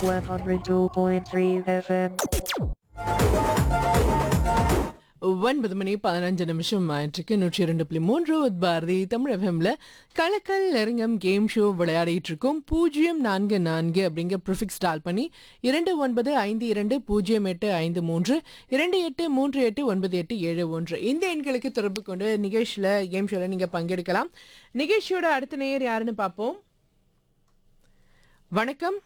102.3 FM. ஒன்பது மணி பதினஞ்சு நிமிஷம் ஆயிட்டுருக்கு நூற்றி இரண்டு புள்ளி மூன்று with பாரதி தமிழ் எஃப்எம்ல கலக்கல் நெருங்கம் கேம் ஷோ விளையாடிட்டு இருக்கோம் பூஜ்ஜியம் நான்கு நான்கு அப்படிங்கிற ப்ரிஃபிக்ஸ் டால் பண்ணி இரண்டு ஒன்பது ஐந்து இரண்டு பூஜ்ஜியம் எட்டு ஐந்து மூன்று இரண்டு எட்டு மூன்று எட்டு ஒன்பது எட்டு ஏழு ஒன்று இந்த எண்களுக்கு தொடர்பு கொண்டு நிகழ்ச்சியில் கேம் ஷோவில் நீங்கள் பங்கெடுக்கலாம் நிகழ்ச்சியோட அடுத்த நேயர் யாருன்னு பார்ப்போம் வணக்கம்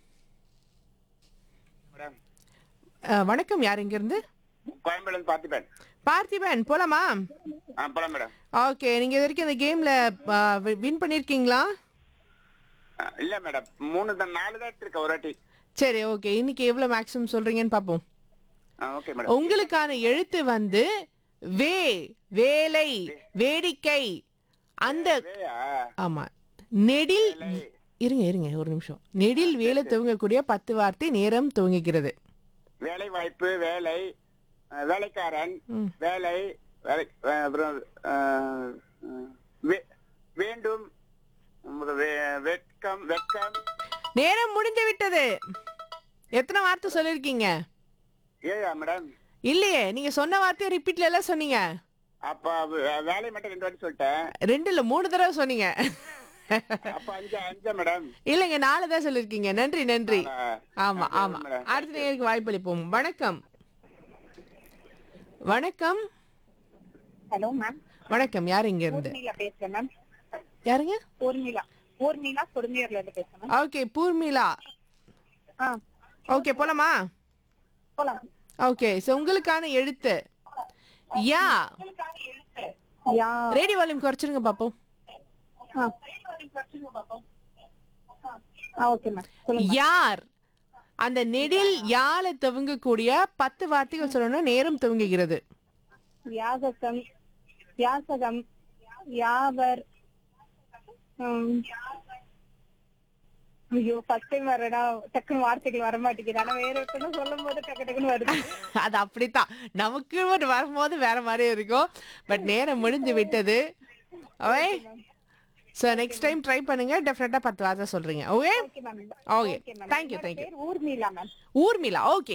மேடம் அஹ், வணக்கம் யார் இங்கிருந்து கோயம்பேடு பார்த்துப்பேன் பார்த்திபன் போலாமா ஆ போலாம் மேடம் ஓகே நீங்க இது வரைக்கும் இந்த கேம்ல வின் பண்ணிருக்கீங்களா ஆ, இல்ல மேடம் மூணு தான் நாலு தான் எடுத்திருக்கேன் ஒரு வாட்டி சரி ஓகே இன்னைக்கு எவ்வளவு மேக்ஸிமம் சொல்றீங்கன்னு பாப்போம் ஆ ஓகே மேடம் உங்களுக்கான எழுத்து வந்து வே வேலை வேடிக்கை அந்த வேயா ஆமா நெடில் இருங்க இருங்க ஒரு நிமிஷம் நெடில் வேலை துவங்கக்கூடிய பத்து வார்த்தை நேரம் துவங்குகிறது வேலை வாய்ப்பு வேலை ஆ, வேலைக்காரன் வேலை வேலை ஆ, அப்புறம் ஆ, ஆ, வே- வேண்டும் அப்புறம் வே- வெட்கம் வெட்கம் நேரம் முடிஞ்சு விட்டது எத்தனை வார்த்தை சொல்லிருக்கீங்க ஏயா மேடம் இல்லையே நீங்க சொன்ன வார்த்தையை ரிப்பீட்ல எல்லாம் சொன்னீங்க அப்ப வே- வேலை மட்டும் ரெண்டு வாட்டி சொல்லிட்டேன் ரெண்டு இல்ல மூணு தடவை சொன்னீங்க அப்ப அஞ்சு அஞ்சா மேடம் இல்லைங்க நாலு தான் சொல்லிருக்கீங்க நன்றி நன்றி ஆ, ஆமா ஆ, ஆமா மேடம். அடுத்த நேருக்கு வாய்ப்பளிப்போம் வணக்கம் வணக்கம் ஹலோ மேம் வணக்கம் யார் இங்க இருந்து ஊர்மிளா பேசுறேன் மேம் யாருங்க ஊர்மிளா ஊர்மிளா கொடுமையூர்ல இருந்து பேசுறேன் மேம் ஓகே பூர்மிளா ஆ ஓகே போலாமா போலாம் ஓகே சோ உங்களுக்கான எழுத்து யா யா ரேடியோ வால்யூம் குறைச்சிருங்க பாப்போம் ஆ ஆ ஓகே மேம் சொல்லுங்க யார் அந்த நெடில் யால துவங்கக்கூடிய பத்து வார்த்தைகள் சொல்லணும் நேரம் துவங்குகிறது யாசகம் யாசகம் யாவர் ம். ஐயோ ஃபர்ஸ்ட் டைம் வரடா டக்குன்னு வார்த்தைகள் வர மாட்டேங்குது ஆனா வேற ஒருத்தரும் சொல்லும் போது டக்கு டக்குன்னு வருது அது அப்படித்தான் நமக்கு ஒரு வரும்போது வேற மாதிரி இருக்கும் பட் நேரம் முடிஞ்சு விட்டது okay so next time try பண்ணுங்க டெஃபினட்டா பத்து வார்த்தை சொல்றீங்க okay okay ma'am okay okay ma'am thank you thank you பேர் ஊர்மிளா மேம் ஊர்மிளா ஓகே